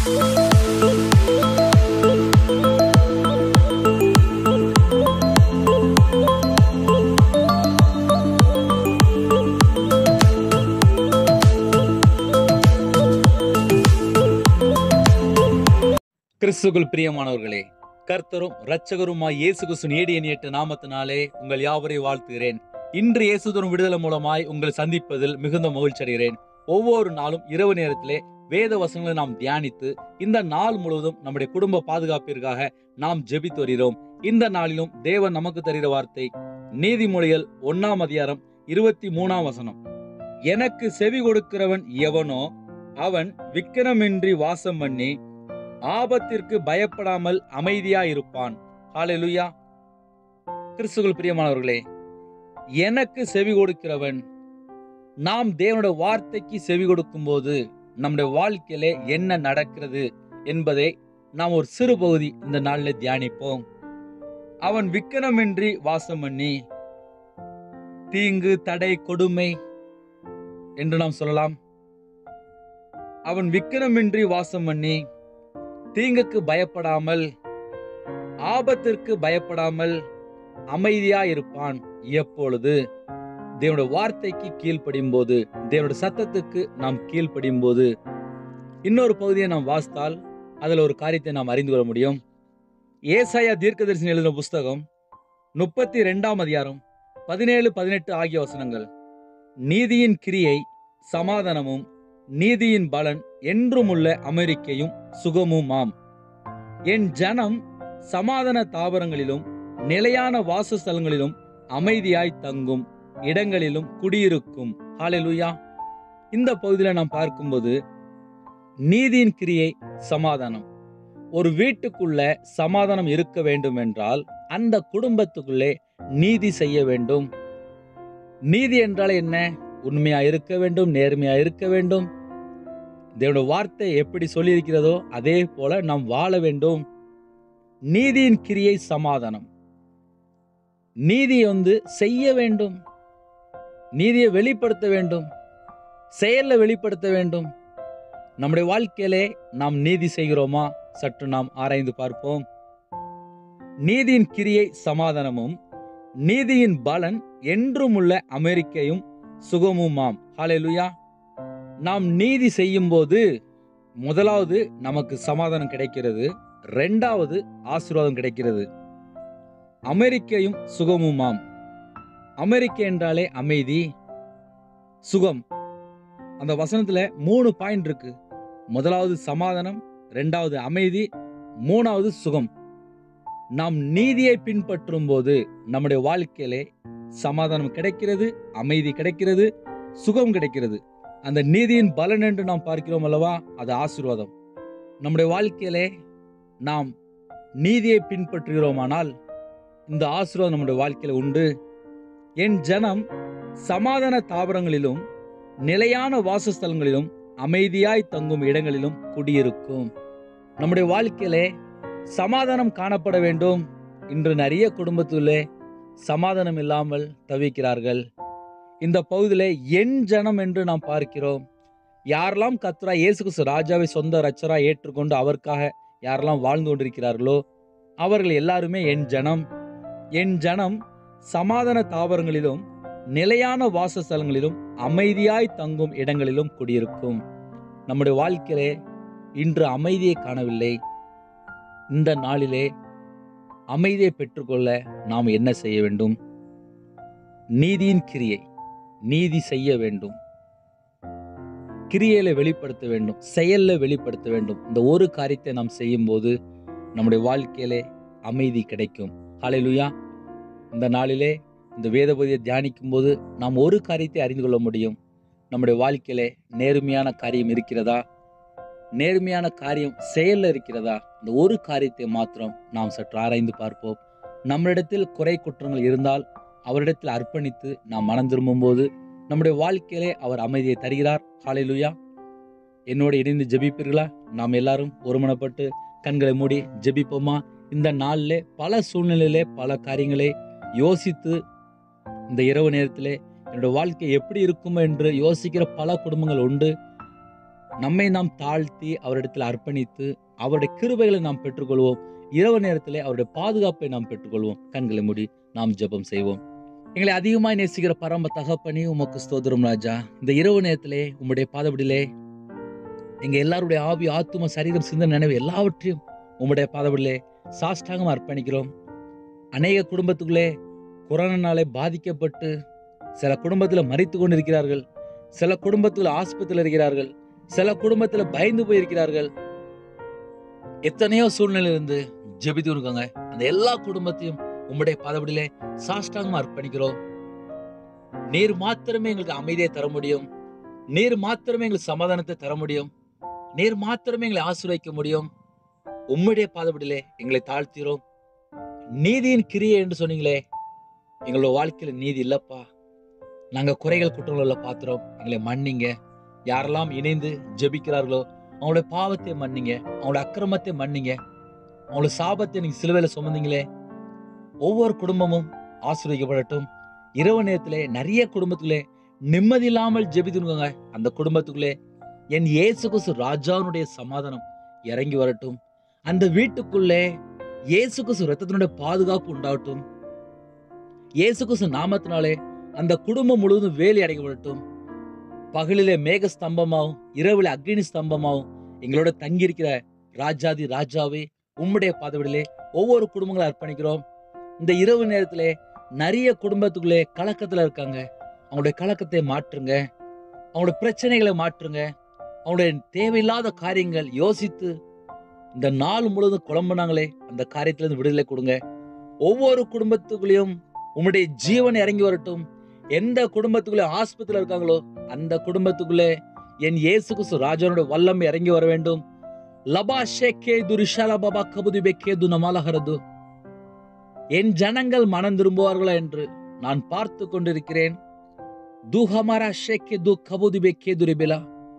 கிறிஸ்துக்குள் பிரியமானவர்களே கர்த்தரும் இரட்சகருமாய் இயேசு கிறிஸ்து நீடிய நீட்ட நாமத்தினாலே உங்கள் யாவரையும் வாழ்த்துகிறேன் இன்று இயேசுதரும் விடுதலை மூலமாய் உங்களை சந்திப்பதில் மிகுந்த மகிழ்ச்சி அடைகிறேன் ஒவ்வொரு நாளும் இரவு நேரத்திலே வேத வசனங்களை நாம் தியானித்து இந்த நாள் முழுவதும் நம்முடைய குடும்ப பாதுகாப்பிற்காக நாம் ஜெபித்து வருகிறோம் இந்த நாளிலும் தேவன் நமக்கு தருகிற வார்த்தை நீதிமொழிகள் ஒன்னாம் அதிகாரம் இருபத்தி மூணாம் வசனம் எனக்கு செவி கொடுக்கிறவன் எவனோ அவன் விக்கிரமின்றி வாசம் பண்ணி ஆபத்திற்கு பயப்படாமல் அமைதியா இருப்பான் ஹalleluya கிறிஸ்துவுக்குள் பிரியமானவர்களே எனக்கு செவி கொடுக்கிறவன் நாம் தேவனுடைய வார்த்தைக்கு செவி கொடுக்கும்போது நம்முடைய வாழ்க்கையில என்ன நடக்கிறது என்பதை நாம் ஒரு சிறு பகுதி இந்த நாளில் தியானிப்போம் அவன் விக்கிரமின்றி வாசம் பண்ணி தீங்கு தடை கொடுமை என்று நாம் சொல்லலாம் அவன் விக்கிரமின்றி வாசம் பண்ணி தீங்குக்கு பயப்படாமல் ஆபத்திற்கு பயப்படாமல் அமைதியா இருப்பான் எப்பொழுது தேவனுடைய வார்த்தைக்கு கீழ்ப்படியும் போது தேவனுடைய சத்தத்துக்கு நாம் கீழ்ப்படியும் போது இன்னொரு பகுதியை நாம் வாசித்தால் அதில் ஒரு காரியத்தை நாம் அறிந்து கொள்ள முடியும் ஏசாயா தீர்க்கதரிசனம் எழுதின புஸ்தகம் முப்பத்தி ரெண்டாம் அதிகாரம் பதினேழு பதினெட்டு ஆகிய வசனங்கள் நீதியின் கிரியை சமாதானமும் நீதியின் பலன் என்றுமுள்ள அமெரிக்கையும் சுகமுமாம் என் ஜனம் சமாதான தாவரங்களிலும் நிலையான வாசஸ்தலங்களிலும் அமைதியாய் தங்கும் இடங்களிலும் குடியிருக்கும் ஹalleluya இந்த பகுதியில் நாம் பார்க்கும்போது நீதியின் கிரியை சமாதானம் ஒரு வீட்டுக்குள்ள சமாதானம் இருக்க வேண்டும் என்றால் அந்த குடும்பத்துக்குள்ளே நீதி செய்ய வேண்டும் நீதி என்றால் என்ன உண்மையா இருக்க வேண்டும் நேர்மையா இருக்க வேண்டும் தேவனுடைய வார்த்தை எப்படி சொல்லியிருக்கிறதோ அதே போல நாம் வாழ வேண்டும் நீதியின் கிரியை சமாதானம் நீதியை வந்து செய்ய வேண்டும் நீதியை வெளிப்படுத்த வேண்டும் செயல்ல வெளிப்படுத்த வேண்டும் நம்முடைய வாழ்க்கையிலே நாம் நீதி செய்கிறோமா சற்று நாம் ஆராய்ந்து பார்ப்போம் நீதியின் கிரியை சமாதானமும் நீதியின் பலன் என்றும் உள்ள அமெரிக்கையும் சுகமுமாம் ஹalleluya நாம் நீதி செய்யும் போது முதலாவது நமக்கு சமாதானம் கிடைக்கிறது ரெண்டாவது ஆசீர்வாதம் கிடைக்கிறது அமெரிக்கையும் சுகமுமாம் அமெரிக்க என்றாலே அமைதி சுகம் அந்த வசனத்துல மூணு பாயிண்ட் இருக்கு முதலாவது சமாதானம் ரெண்டாவது அமைதி மூணாவது சுகம் நாம் நீதியை பின்பற்றும் போது நம்முடைய வாழ்க்கையிலே சமாதானம் கிடைக்கிறது அமைதி கிடைக்கிறது சுகம் கிடைக்கிறது அந்த நீதியின் பலன் என்று நாம் பார்க்கிறோம் அல்லவா அது ஆசீர்வாதம் நம்முடைய வாழ்க்கையிலே நாம் நீதியை பின்பற்றுகிறோமானால் இந்த ஆசீர்வாதம் நம்முடைய வாழ்க்கையில உண்டு என் ஜனம் சமாதான தாவரங்களிலும் நிலையான வாசஸ்தலங்களிலும் அமைதியாய் தங்கும் இடங்களிலும் குடியிருக்கும் நம்முடைய வாழ்க்கையிலே சமாதானம் காணப்பட வேண்டும் இன்று நிறைய குடும்பத்திலே சமாதானம் இல்லாமல் தவிக்கிறார்கள் இந்த பகுதியிலே என் ஜனம் என்று நாம் பார்க்கிறோம் யாரெல்லாம் கத்ரா இயேசு கிறிஸ்து ராஜாவை சொந்த ரச்சரா ஏற்றுக்கொண்டு அவருக்காக யாரெல்லாம் வாழ்ந்து கொண்டிருக்கிறார்களோ அவர்கள் எல்லாருமே என் ஜனம் என் ஜனம் சமாதான தாவரங்களிலும் நிலையான வாசஸ்தலங்களிலும் அமைதியாய் தங்கும் இடங்களிலும் குடியிருக்கும் நம்முடைய வாழ்க்கையிலே இன்று அமைதியை காணவில்லை இந்த நாளிலே அமைதியை பெற்றுக்கொள்ள நாம் என்ன செய்ய வேண்டும் நீதியின் கிரியை நீதி செய்ய வேண்டும் கிரியையில வெளிப்படுத்த வேண்டும் செயல்ல வெளிப்படுத்த வேண்டும் இந்த ஒரு காரியத்தை நாம் செய்யும்போது நம்முடைய வாழ்க்கையிலே அமைதி கிடைக்கும் ஹalleluya இந்த நாளிலே இந்த வேதபதியை தியானிக்கும் போது நாம் ஒரு காரியத்தை அறிந்து கொள்ள முடியும் நம்முடைய வாழ்க்கையிலே நேர்மையான காரியம் இருக்கிறதா நேர்மையான காரியம் செயல்ல இருக்கிறதா இந்த ஒரு காரியத்தை மாத்திரம் நாம் சற்று ஆராய்ந்து பார்ப்போம் நம்மளிடத்தில் குறை குற்றங்கள் இருந்தால் அவரிடத்தில் அர்ப்பணித்து நாம் மனம் திரும்பும்போது நம்முடைய வாழ்க்கையிலே அவர் அமைதியை தருகிறார் ஹalleluya என்னோடு இணைந்து ஜெபிப்பீர்களா நாம் எல்லாரும் ஒருமனப்பட்டு கண்களை மூடி ஜெபிப்போமா இந்த நாளிலே பல சூழ்நிலையிலே பல காரியங்களை யோசித்து இந்த இரவு நேரத்திலே என்னோட வாழ்க்கை எப்படி இருக்கும் என்று யோசிக்கிற பல குடும்பங்கள் உண்டு நம்மை நாம் தாழ்த்தி அவரிடத்தில் அர்ப்பணித்து அவருடைய கிருபைகளை நாம் பெற்றுக்கொள்வோம் இரவு நேரத்திலே அவருடைய பாதுகாப்பை நாம் பெற்றுக்கொள்வோம் கண்களை மூடி நாம் ஜெபம் செய்வோம் எங்களை அதிகமாய் நேசிக்கிற பரம தகப்பனி உமக்கு ஸ்தோத்திரம் ராஜா இந்த இரவு நேரத்திலே உம்முடைய பாதபடியிலே எங்க எல்லாருடைய ஆவி ஆத்தும சரீரம் சிந்தனை நினைவு எல்லாவற்றையும் உம்முடைய பாதபடியிலே சாஷ்டாகம் அர்ப்பணிக்கிறோம் அநேக குடும்பத்துக்குள்ளே கொரோனானாலே பாதிக்கப்பட்டு சில குடும்பத்தில் மறித்து கொண்டிருக்கிறார்கள் சில குடும்பத்தில் ஆஸ்பத்திரியில் இருக்கிறார்கள் சில குடும்பத்தில் பயந்து போயிருக்கிறார்கள் எத்தனையோ சூழ்நிலை இருந்து ஜெபித்து இருக்காங்க அந்த எல்லா குடும்பத்தையும் உம்முடைய பாதபடியிலே சாஷ்டாங்கமா அர்ப்பணிக்கிறோம் நீர் மாத்திரமே எங்களுக்கு அமைதியை தர முடியும் நீர் மாத்திரமே எங்களுக்கு சமாதானத்தை தர முடியும் நீர் மாத்திரமே எங்களை ஆசீர்வதிக்க முடியும் உம்முடைய பாதபடியிலே எங்களை தாழ்த்திரோம் நீதியின் கிரியை என்று சொன்னீங்களே எங்களோட வாழ்க்கையில நீதி இல்லப்பா நாங்க குறைகள் குற்றங்கள பாத்துறோம் எங்களை மன்னிங்க யாரெல்லாம் இணைந்து ஜெபிக்கிறார்களோ அவங்களுடைய பாவத்தை மன்னிங்க அவங்களோட அக்கிரமத்தை மன்னிங்க அவங்களோட சாபத்தை நீங்க சிலுவையில சுமந்தீங்களே ஒவ்வொரு குடும்பமும் ஆசீர்வதிக்கப்படட்டும் இரவு நேரத்திலே நிறைய குடும்பத்துக்குள்ளே நிம்மதி இல்லாமல் ஜெபித்துருங்க அந்த குடும்பத்துக்குள்ளே என் இயேசு கிறிஸ்து ராஜாவினுடைய சமாதானம் இறங்கி வரட்டும் அந்த வீட்டுக்குள்ளே இயேசு கிறிஸ்து ரத்தத்தினுடைய பாதுகாப்பு உண்டாகட்டும் இயேசு கிறிஸ்து நாமத்தினாலே அந்த குடும்பம் முழுவதும் வேலி அடைக்கப்படட்டும் பகலிலே மேக ஸ்தம்பமாவும் இரவுல அக்னி ஸ்தம்பமாவும் எங்களோட தங்கியிருக்கிற ராஜாதி ராஜாவே உம்முடைய பாதவிடலே ஒவ்வொரு குடும்பங்களை அர்ப்பணிக்கிறோம் இந்த இரவு நேரத்திலே நிறைய குடும்பத்துக்குள்ளே கலக்கத்துல இருக்காங்க அவங்களுடைய கலக்கத்தை மாற்றுங்க அவங்களுடைய பிரச்சனைகளை மாற்றுங்க அவங்களுடைய தேவையில்லாத காரியங்கள் யோசித்து இந்த நாள் முழுவதும் குழம்புனாங்களே அந்த காரியத்திலிருந்து விடுதலை கொடுங்க ஒவ்வொரு குடும்பத்துக்குள்ளேயும் உம்முடைய ஜீவன் இறங்கி வரட்டும் எந்த குடும்பத்துக்குள்ளே ஆஸ்பத்திரியில் இருக்காங்களோ அந்த குடும்பத்துக்குள்ளே என் இயேசு கிறிஸ்து ராஜானுடைய வல்லம் இறங்கி வர வேண்டும் லபா ஷேக்கே துரிஷால பாபா கபுதி பெக்கே துனமாலஹரது என் ஜனங்கள் மனம் திரும்புவார்களா என்று நான் பார்த்து கொண்டிருக்கிறேன் துஹமாரா ஷேக்கே து கபுதி பெக்கே துரிபிலா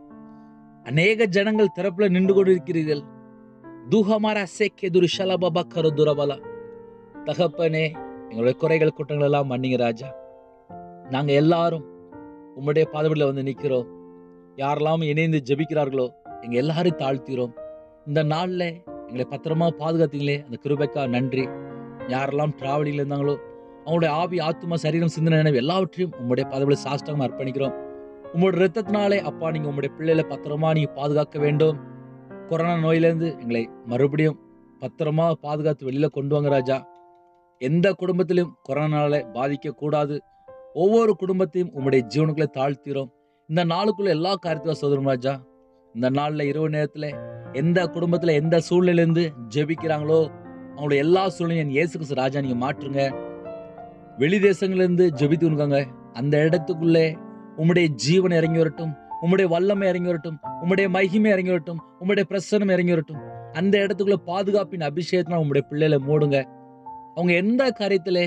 அநேக ஜனங்கள் திறப்புல நின்று கொண்டிருக்கிறீர்கள் துஹமாரா சேக்கே துரிஷால பாபா கரு துரபலா தகப்பனே எங்களுடைய குறைகள் குற்றங்கள் எல்லாம் மன்னிங்க ராஜா நாங்க எல்லாரும் உம்முடைய பாதபடியில் வந்து நிக்கிறோம் யாரெல்லாம் இணைந்து ஜெபிக்கிறார்களோ எங்க எல்லாரையும் தாழ்த்திரோம் இந்த நாள்ல எங்களை பத்திரமா பாதுகாத்தீங்களே அந்த கிருபைக்கா நன்றி யாரெல்லாம் டிராவலிங்ல இருந்தாங்களோ அவங்களுடைய ஆவி ஆத்துமா சரீரம் சிந்தனை நினைவு எல்லாவற்றையும் உம்முடைய பாதபடியில் சாஷ்டமா அர்ப்பணிக்கிறோம் உங்களோட ரத்தத்தினாலே அப்பா நீங்க உங்களுடைய பிள்ளைகளை பத்திரமா நீங்க பாதுகாக்க வேண்டும் கொரோனா நோயிலிருந்து எங்களை மறுபடியும் பத்திரமா பாதுகாத்து வெளியில கொண்டு வாங்க ராஜா எந்த குடும்பத்திலும் கொரோனால பாதிக்க கூடாது ஒவ்வொரு குடும்பத்தையும் உங்களுடைய ஜீவனுக்குள்ள தாழ்த்திரோம் இந்த நாளுக்குள்ள எல்லா காரியத்திலும் சோதரம் ராஜா இந்த நாள்ல இரவு நேரத்துல எந்த குடும்பத்துல எந்த சூழ்நிலையிலிருந்து ஜெபிக்கிறாங்களோ அவங்களோட எல்லா சூழ்நிலையும் என் இயேசு கிறிஸ்து ராஜா நீங்க மாற்றுங்க வெளி தேசங்கள்ல இருந்து ஜெபித்து இருக்காங்க அந்த இடத்துக்குள்ளே உம்முடைய ஜீவன் இறங்கி வரட்டும் உம்முடைய வல்லமை இறங்கி வரட்டும் உம்முடைய மகிமை இறங்கி வரட்டும் உம்முடைய பிரசனம் இறங்கி வரட்டும் அந்த இடத்துக்குள்ள பாதுகாப்பின் அபிஷேகத்தினால் உம்முடைய பிள்ளைகளை மூடுங்க அவங்க எந்த காரியத்திலே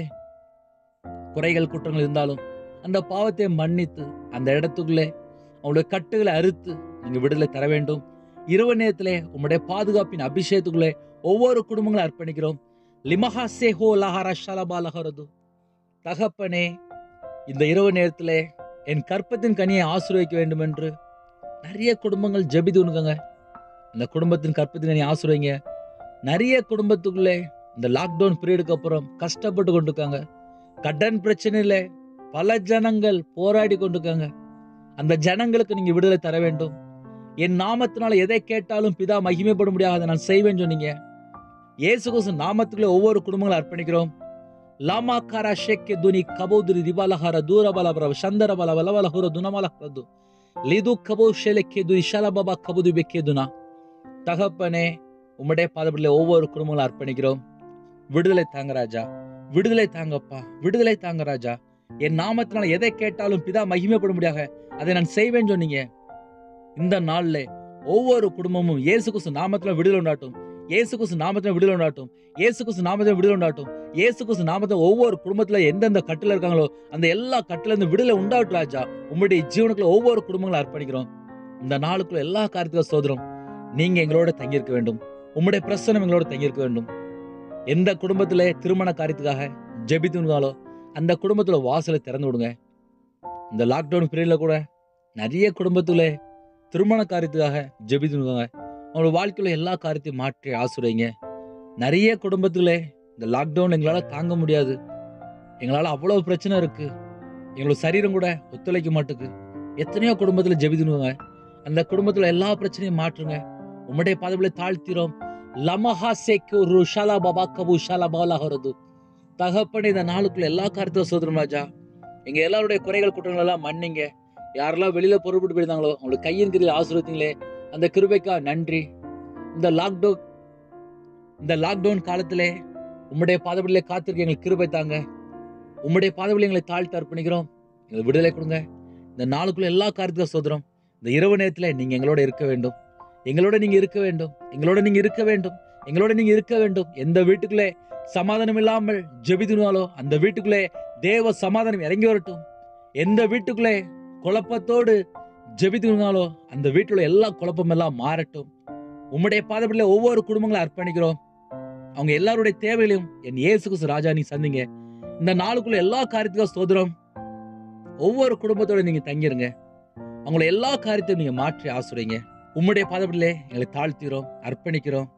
குறைகள் குற்றங்கள் இருந்தாலும் அந்த பாவத்தை மன்னித்து அந்த இடத்துக்குள்ளே அவங்களுடைய கட்டுகளை அறுத்து நீங்க விடுதலை தர வேண்டும் இரவு நேரத்திலே உம்முடைய பாதுகாப்பின் அபிஷேகத்துக்குள்ளே ஒவ்வொரு குடும்பங்களும் அர்ப்பணிக்கிறோம் லிமஹா சேஹோ லஹாரா ஷலபா லஹரது தகப்பனே இந்த இரவு நேரத்திலே என் கற்பத்தின் கனியை ஆசீர்வதிக்க வேண்டும் என்று நிறைய குடும்பங்கள் ஜெபித்து உணுங்க அந்த குடும்பத்தின் கற்பத்தின் கனியை ஆசீர்வைங்க நிறைய குடும்பத்துக்குள்ளே இந்த லாக்டவுன் பீரியடுக்கு அப்புறம் கஷ்டப்பட்டு கொண்டிருக்காங்க கடன் பிரச்சனையில பல ஜனங்கள் போராடி கொண்டிருக்காங்க அந்த ஜனங்களுக்கு நீங்க விடுதலை தர வேண்டும் என் நாமத்தினால எதை கேட்டாலும் பிதா மகிமைப்பட முடியாது அதை நான் செய்வேன் சொன்னீங்க இயேசு கிறிஸ்து நாமத்துக்குள்ள ஒவ்வொரு குடும்பங்களும் அர்ப்பணிக்கிறோம் லாமாக்காரா ஷெக்கே துனி கபோதுரி ரிபாலஹார தூரபல பிரவ சந்தர பல வலவலஹுர துனமலஹரது லிது கபோ ஷெலக்கே துரி ஷலபபா கபுது பெக்கே துனா தகப்பனே உம்முடைய பாதப்படியில் ஒவ்வொரு குடும்பங்களும் அர்ப்பணிக்கிறோம் விடுதலை தாங்க ராஜா விடுதலை தாங்கப்பா விடுதலை தாங்க ராஜா என் நாமத்தினால எதை கேட்டாலும் பிதா மகிமைப்பட முடியாக அதை நான் செய்வேன் சொன்னீங்க இந்த நாள்ல ஒவ்வொரு குடும்பமும் இயேசு கிறிஸ்து நாமத்துல விடுதலை உண்டாட்டும் இயேசு கிறிஸ்து நாமத்துல விடுதலை உண்டாட்டும் இயேசு கிறிஸ்து நாமத்துல விடுதலை உண்டாட்டும் இயேசு கிறிஸ்து நாமத்துல ஒவ்வொரு குடும்பத்துல எந்தெந்த கட்டுல இருக்காங்களோ அந்த எல்லா கட்டுல இருந்து விடுதலை உண்டாட்டும் ராஜா உம்முடைய ஜீவனுக்குள்ள ஒவ்வொரு குடும்பங்களும் அர்ப்பணிக்கிறோம் இந்த நாளுக்குள்ள எல்லா காரியத்துக்கும் சோதரம் நீங்க எங்களோட தங்கியிருக்க வேண்டும் உம்முடைய பிரசனம் எங்களோட தங்கியிருக்க வேண்டும் எந்த குடும்பத்துல திருமண காரியத்துக்காக ஜெபித்துனாலோ அந்த குடும்பத்துல வாசலை திறந்து விடுங்க இந்த லாக்டவுன் பீரியட்ல கூட நிறைய குடும்பத்துல திருமண காரியத்துக்காக ஜெபித்துங்க அவங்களோட வாழ்க்கையில எல்லா காரியத்தையும் மாற்றி ஆசுரைங்க நிறைய குடும்பத்துல இந்த லாக்டவுன் எங்களால் தாங்க முடியாது எங்களால் அவ்வளோ பிரச்சனை இருக்கு எங்களோட சரீரம் கூட ஒத்துழைக்க மாட்டுக்கு எத்தனையோ குடும்பத்தில் ஜெபித்துனுங்க அந்த குடும்பத்தில் எல்லா பிரச்சனையும் மாற்றுங்க உம்முடைய பதவிகளை தாழ்த்திரோம் லமஹா சேக்கு ருஷாலா பாபா கபு ஷாலா பாலா ஹரது தகப்பனே இந்த நாளுக்குள்ள எல்லா காரியத்தையும் சோதரம் ராஜா எங்க எல்லாருடைய குறைகள் குற்றங்கள் எல்லாம் மன்னிங்க யாரெல்லாம் வெளியில பொறுப்பிட்டு போயிருந்தாங்களோ அவங்களுக்கு கையின் கிரியில் ஆசிரியத்தீங்களே அந்த கிருபைக்கா நன்றி இந்த லாக்டவுன் இந்த லாக்டவுன் காலத்திலே உம்முடைய பாதபடியிலே காத்திருக்க எங்களுக்கு கிருபை தாங்க உம்முடைய பாதபடி எங்களை தாழ்த்தி அர்ப்பணிக்கிறோம் எங்களுக்கு விடுதலை கொடுங்க இந்த நாளுக்குள்ள எல்லா காரியத்தையும் சோதரம் இந்த இரவு நேரத்துல நீங்க எங்களோட இருக்க வேண்டும் எங்களோட நீங்க இருக்க வேண்டும் எங்களோட நீங்க இருக்க வேண்டும் எங்களோட நீங்க இருக்க வேண்டும் எந்த வீட்டுக்குள்ளே சமாதானம் இல்லாமல் ஜெபிதுனாலோ அந்த வீட்டுக்குள்ளே தேவ சமாதானம் இறங்கி வரட்டும் எந்த வீட்டுக்குள்ளே குழப்பத்தோடு ஜெபிதுனாலோ அந்த வீட்டுல எல்லா குழப்பம் எல்லாம் மாறட்டும் உம்முடைய பாதப்படியில் ஒவ்வொரு குடும்பங்களும் அர்ப்பணிக்கிறோம் அவங்க எல்லாருடைய தேவைகளையும் என் இயேசு கிறிஸ்து ராஜா நீ சந்திங்க இந்த நாளுக்குள்ள எல்லா காரியத்துக்கும் சோதரம் ஒவ்வொரு குடும்பத்தோட நீங்க தங்கிருங்க அவங்கள எல்லா காரியத்தையும் நீங்க மாற்றி ஆசுறீங்க உம்முடைய பாதப்படியிலே எங்களை தாழ்த்திக்கிறோம் அர்ப்பணிக்கிறோம்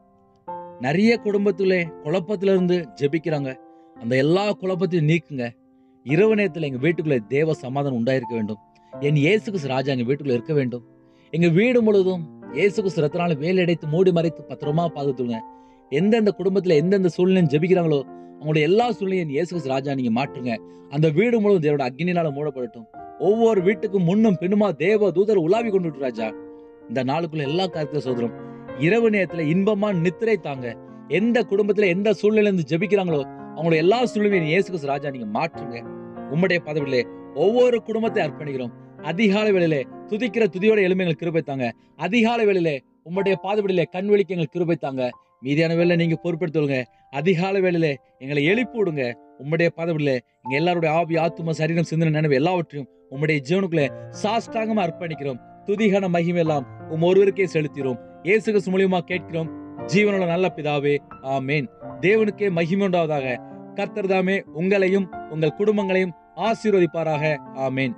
நிறைய குடும்பத்திலே குழப்பத்துல இருந்து ஜெபிக்கிறாங்க அந்த எல்லா குழப்பத்தையும் நீக்குங்க இரவு நேரத்தில் எங்க வீட்டுக்குள்ள தேவ சமாதானம் உண்டாயிருக்க வேண்டும் என் இயேசு கிறிஸ்து ராஜா எங்க வீட்டுக்குள்ள இருக்க வேண்டும் எங்க வீடு முழுவதும் இயேசு கிறிஸ்து ரத்தனால வேலை அடைத்து மூடி மறைத்து பத்திரமா பாதுகாத்துங்க எந்தெந்த குடும்பத்துல எந்தெந்த சூழ்நிலையும் ஜெபிக்கிறாங்களோ அவங்களுடைய எல்லா சூழ்நிலையும் இயேசு கிறிஸ்து ராஜா நீங்க மாற்றுங்க அந்த வீடு முழுவதும் தேவனோட அக்னினால மூடப்படட்டும் ஒவ்வொரு வீட்டுக்கும் முன்னும் பின்னுமா தேவ தூதர் உலாவி கொண்டு ராஜா இந்த நாளுக்குள்ள எல்லா காரியத்தையும் சோதரம் இரவு நேரத்துல இன்பமா நித்திரை தாங்க எந்த குடும்பத்துல எந்த சூழ்நிலையில இருந்து ஜெபிக்கிறாங்களோ அவங்களோட எல்லா சூழ்நிலையும் இயேசு கிறிஸ்து ராஜா நீங்க மாற்றுங்க உம்முடைய பதவியிலே ஒவ்வொரு குடும்பத்தை அர்ப்பணிக்கிறோம் அதிகாலை வேளையிலே துதிக்கிற துதியோட எலும்பைகள் கிருபை தாங்க அதிகாலை வேளையிலே உம்முடைய பாதபடியிலே கண் விழிக்க எங்களுக்கு கிருபை தாங்க மீதியான வேலை நீங்க பொறுப்பெடுத்துங்க அதிகாலை வேளையிலே எங்களை எழுப்பி விடுங்க உம்முடைய பாதபடியிலே எங்க எல்லாருடைய ஆவி ஆத்தும சரீரம் சிந்தனை நினைவு எல்லாவற்றையும் உம்முடைய ஜீவனுக்குள்ளே சாஷ்டாங்கமா அர்ப்பணிக்கிறோம் துதிகான மகிமை எல்லாம் உம் ஒருவருக்கே செலுத்திறோம் இயேசு கிறிஸ்து மூலியமா கேட்கிறோம் ஜீவனுள்ள நல்ல பிதாவே ஆமேன் தேவனுக்கே மகிமை உண்டாவதாக கர்த்தர் தாமே உங்களையும் உங்கள் குடும்பங்களையும் ஆசீர்வதிப்பாராக ஆமேன்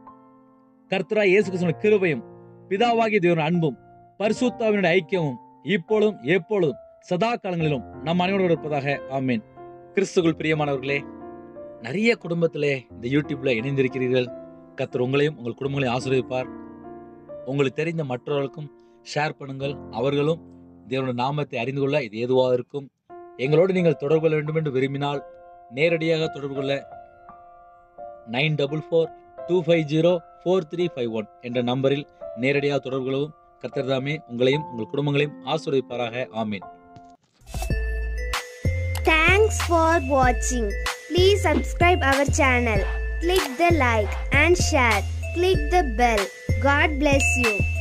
கர்த்தரா இயேசு கிறிஸ்துவின் கிருபையும் பிதாவாகிய தேவன் அன்பும் பரிசுத்தாவினுடைய ஐக்கியமும் இப்பொழுதும் எப்பொழுதும் சதா காலங்களிலும் நம் அனைவரோடு இருப்பதாக ஆமேன் கிறிஸ்துக்குள் பிரியமானவர்களே நிறைய குடும்பத்திலே இந்த யூடியூப்ல இணைந்திருக்கிறீர்கள் கர்த்தர் உங்களையும் உங்கள் குடும்பங்களையும் ஆசீர்வதிப்பார் உங்களுக்கு தெரிந்த மற்றவர்களுக்கும் ஷேர் பண்ணுங்கள் அவர்களும் தேவனுடைய நாமத்தை அறிந்து கொள்ள இது ஏதுவாக இருக்கும் எங்களோடு நீங்கள் தொடர்பு கொள்ள வேண்டும் என்று விரும்பினால் நேரடியாக தொடர்பு கொள்ள nine double four two five zero four three five one என்ற நம்பரில் நேரடியாக தொடர்பு கொள்ளவும் கர்த்தர் தாமே உங்களையும் உங்கள் குடும்பங்களையும் ஆசீர்வதிப்பாராக ஆமீன் Thanks for watching. Please subscribe our channel. Click the like and share. Click the bell. God bless you.